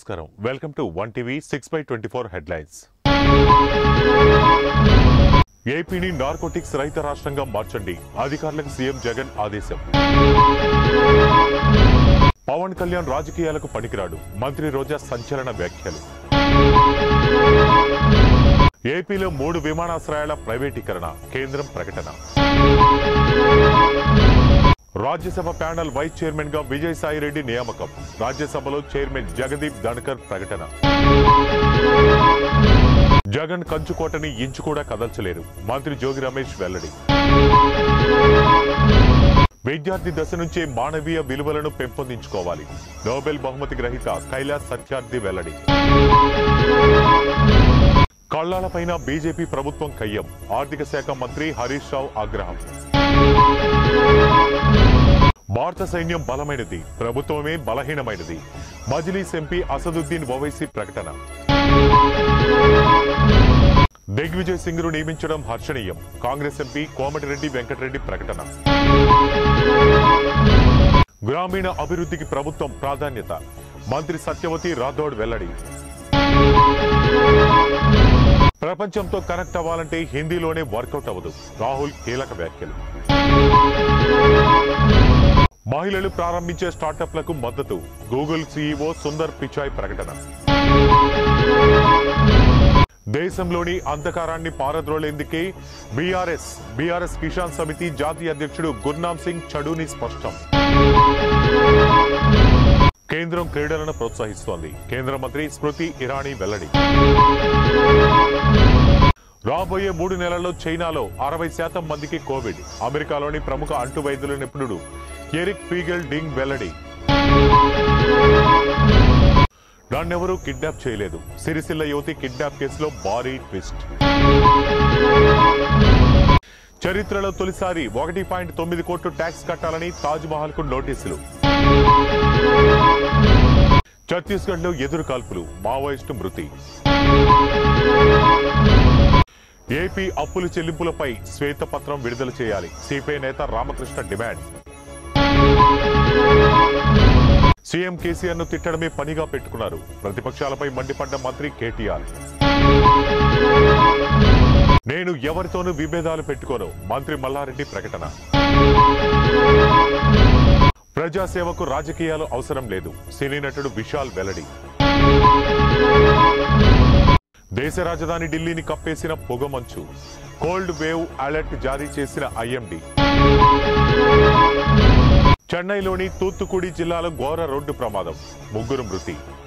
నమస్కారం welcome to one TV six by twenty four headlines ఏపీని narcotics రహిత రాష్ట్రంగా మార్చండి అధికారులకు సీఎం జగన్ ఆదేశం పవన్ కళ్యాణ్ రాజకీయాలకు పనికిరాడు మంత్రి రోజా సంచలన వ్యాఖ్యలు ఏపీలో మూడు విమానాశ్రయాల ప్రైవేటీకరణ కేంద్రం ప్రకటన రాజ్యసభ ప్యానల్ వైస్ చైర్మన్ గా విజయసాయి రెడ్డి నియామకం రాజ్యసభలో చైర్మన్ జగదీప్ ధన్కర్ ప్రకటన జగన్ కంచుకోటని ఇంచు కూడా కదల్చలేరు మంత్రి జోగి రమేష్ వెల్లడి విద్యార్థి దశ నుంచే మానవీయ విలువలను పెంపొందించుకోవాలి నోబెల్ బహుమతి గ్రహీత కైలాస్ సత్యార్థి వెల్లడి కళ్లాలపైన బీజేపీ ప్రభుత్వం కయ్యం ఆర్థిక శాఖ మంత్రి హరీష్ రావు ఆగ్రహం భారత సైన్యం బలమైనది ప్రభుత్వమే బలహీనమైనది మజ్లీస్ ఎంపీ అసదుద్దీన్ ఓవైసీ ప్రకటన దిగ్విజయ్ సింగ్ ను నియమించడం హర్షణీయం కాంగ్రెస్ ఎంపీ కోమటిరెడ్డి వెంకటరెడ్డి ప్రకటన గ్రామీణ అభివృద్ధికి ప్రభుత్వం ప్రాధాన్యత మంత్రి సత్యవతి రాథోడ్ వెల్లడి ప్రపంచంతో కనెక్ట్ అవ్వాలంటే హిందీలోనే వర్కౌట్ అవ్వదు రాహుల్ కీలక వ్యాఖ్యలు మహిళలు ప్రారంభించే స్టార్టప్లకు మద్దతు గూగుల్ సీఈఓ సుందర్ పిచాయ్ ప్రకటన దేశంలోని అంధకారాన్ని పారద్రోలేందుకే బీఆర్ఎస్ బీఆర్ఎస్ కిసాన్ సమితి జాతీయ అధ్యక్షుడు గుర్నామ్ సింగ్ చడూని స్పష్టం కేంద్రం క్రీడలను ప్రోత్సహిస్తోంది కేంద్ర మంత్రి స్మృతి ఇరానీ వెల్లడి రాబోయే మూడు నెలల్లో చైనాలో అరవై శాతం మందికి కోవిడ్ అమెరికాలోని ప్రముఖ అంటువైద్యుల నిపుణుడు ఎరిక్ ఫీగెల్ డింగ్ వెల్లడి నన్నెవరూ కిడ్నాప్ చేయలేదు సిరిసిల్ల యువతి కిడ్నాప్ కేసులో భారీ ట్విస్ట్ చరిత్రలో తొలిసారి ఒకటి పాయింట్ తొమ్మిది కోట్లు ట్యాక్స్ కట్టాలని తాజ్ మహల్ కు నోటీసులు ఛత్తీస్గఢ్ లో ఎదురు కాల్పులు మావోయిస్టు మృతి ఏపీ అప్పుల చెల్లింపులపై శ్వేతపత్రం విడుదల చేయాలి సిపిఐ నేత రామకృష్ణ డిమాండ్ సీఎం కేసీఆర్ ను తిట్టడమే పనిగా పెట్టుకున్నారు ప్రతిపక్షాలపై మండిపడ్డ మంత్రి కేటీఆర్ నేను ఎవరితోనూ విభేదాలు పెట్టుకోను మంత్రి మల్లారెడ్డి ప్రకటన ప్రజాసేవకు రాజకీయాలు అవసరం లేదు సినీ నటుడు విశాల్ వెల్లడి దేశ రాజధాని ఢిల్లీని కప్పేసిన పొగమంచు కోల్డ్ వేవ్ అలర్ట్ జారీ చేసిన ఐఎండీ చెన్నైలోని తూత్తుకుడి జిల్లాలో ఘోర రోడ్డు ప్రమాదం ముగ్గురు మృతి